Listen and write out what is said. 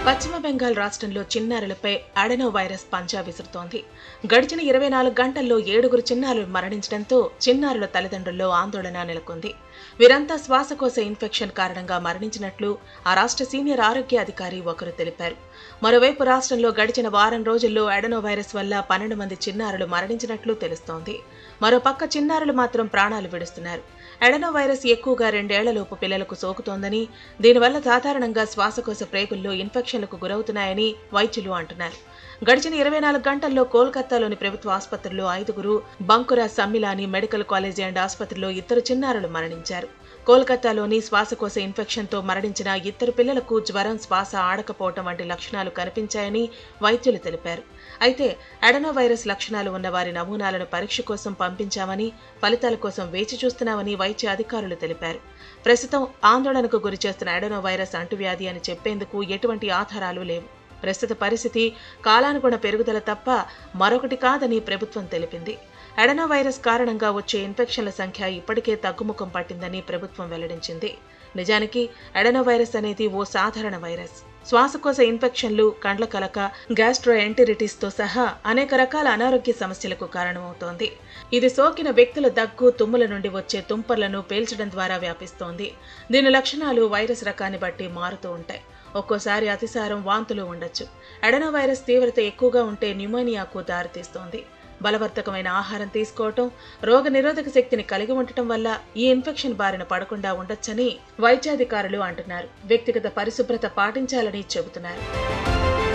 పశ్చిమ బెంగాల్ రాష్ట్రంలో చిన్నారులపై Adreno virus పంజా విసురుతోంది గడిచిన ఇరవై నాలుగు గంటల్లో ఏడుగురు చిన్నారులు మరణించడంతో చిన్నారుల తల్లిదండ్రుల్లో ఆందోళన నెలకొంది వీరంతా శ్వాసకోశ ఇన్ఫెక్షన్ కారణంగా మరణించినట్లు ఆ రాష్ట్ర సీనియర్ ఆరోగ్య అధికారి ఒకరు తెలిపారు మరోవైపు రాష్ట్రంలో గడిచిన వారం రోజుల్లో అడెనో వైరస్ వల్ల పన్నెండు మంది చిన్నారులు మరణించినట్లు తెలుస్తోంది మరోపక్క చిన్నారులు మాత్రం ప్రాణాలు విడుస్తున్నారు అడెనో వైరస్ ఎక్కువగా రెండేళ్లలోపు పిల్లలకు సోకుతోందని దీనివల్ల సాధారణంగా శ్వాసకోశ ప్రేగుల్లో ఇన్ఫెక్షన్లకు గురవుతున్నాయని వైద్యులు అంటున్నారు గడిచిన ఇరవై నాలుగు గంటల్లో కోల్కతాలోని ప్రభుత్వ ఆసుపత్రిలో ఐదుగురు Bankura Sammilani medical college and ఆసుపత్రిలో ఇద్దరు చిన్నారులు మరణించారు కోల్కతాలోని శ్వాసకోశ ఇన్ఫెక్షన్తో మరణించిన ఇద్దరు పిల్లలకు జ్వరం శ్వాస ఆడకపోవటం వంటి లక్షణాలు కనిపించాయని వైద్యులు తెలిపారు అయితే అడెనో వైరస్ లక్షణాలు ఉన్న వారి నమూనాలను పరీక్ష కోసం పంపించామని ఫలితాల కోసం వేచి చూస్తున్నామని వైద్య అధికారులు తెలిపారు ప్రస్తుతం ఆందోళనకు గురి చేస్తున్న అడెనో వైరస్ అంటువ్యాధి అని చెప్పేందుకు ఎటువంటి ఆధారాలు లేవు ప్రస్తుత పరిస్థితి కాలానుగుణ పెరుగుదల తప్ప మరొకటి కాదని ప్రభుత్వం తెలిపింది అడెనో వైరస్ కారణంగా వచ్చే ఇన్ఫెక్షన్ల సంఖ్య ఇప్పటికే తగ్గుముఖం పట్టిందని ప్రభుత్వం వెల్లడించింది నిజానికి అడెనో వైరస్ అనేది ఓ సాధారణ వైరస్ శ్వాసకోశ ఇన్ఫెక్షన్లు కండ్ల కలక గ్యాస్ట్రోఎంటరిటిస్ తో సహా అనేక రకాల అనారోగ్య సమస్యలకు కారణమవుతోంది ఇది సోకిన వ్యక్తుల దగ్గు తుమ్ముల నుండి వచ్చే తుంపర్లను పేల్చడం ద్వారా వ్యాపిస్తోంది దీని లక్షణాలు వైరస్ రకాన్ని బట్టి మారుతూ ఉంటాయి ఒక్కోసారి అతిసారం వాంతులు ఉండొచ్చు అడెనో వైరస్ తీవ్రత ఎక్కువగా ఉంటే న్యూమోనియాకు దారితీస్తోంది బలవర్ధకమైన ఆహారం తీసుకోవటం రోగ నిరోధక శక్తిని కలిగి ఉండటం వల్ల ఈ ఇన్ఫెక్షన్ బారిన పడకుండా ఉండొచ్చని వైద్యాధికారులు అంటున్నారు వ్యక్తిగత పరిశుభ్రత పాటించాలని చెబుతున్నారు